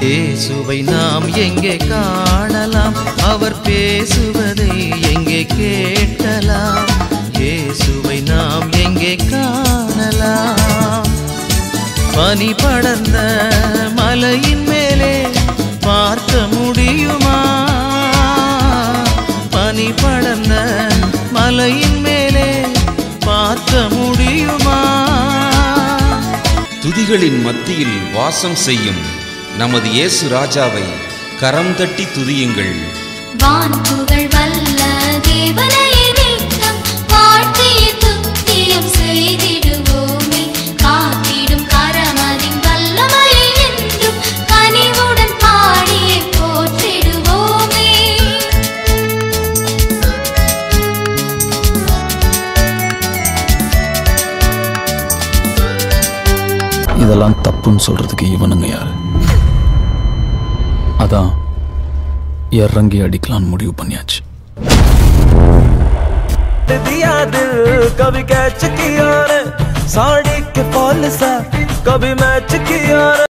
இயேசுவை நாம் எங்கே காணலாம் அவர் பேசுவதை எங்கே கேட்கலாம் இயேசுவை நாம் எங்கே காணலாம் பனி படர்ந்த மலையின் மேலே பார்க்க முடியுமா பனி படர்ந்த மலையின் மேலே பார்க்க முடியுமா துதிகளின் மத்தியில் வாசம் செய்யும் நமது இயேசு ராஜாவை கரம் தட்டி துதியுங்கள் வான்புகழ் வல்ல தேவனையே நித்தம் வாழ்த்திய துத்தியம் செய்திடுவோமே காத்திடும் கரமதின் வல்லமையை என்றும் கனிவுடன் பாடியே போற்றிடுவோமே இதெல்லாம் தப்புன்னு சொல்றதுக்கு இவனுங்க யாரு அதான் இறங்கி அடிக்கலான்னு முடிவு பண்ணியாச்சு दिया दिल कभी कैच किया ने साड़ी के फॉल सा कभी मैच किया ने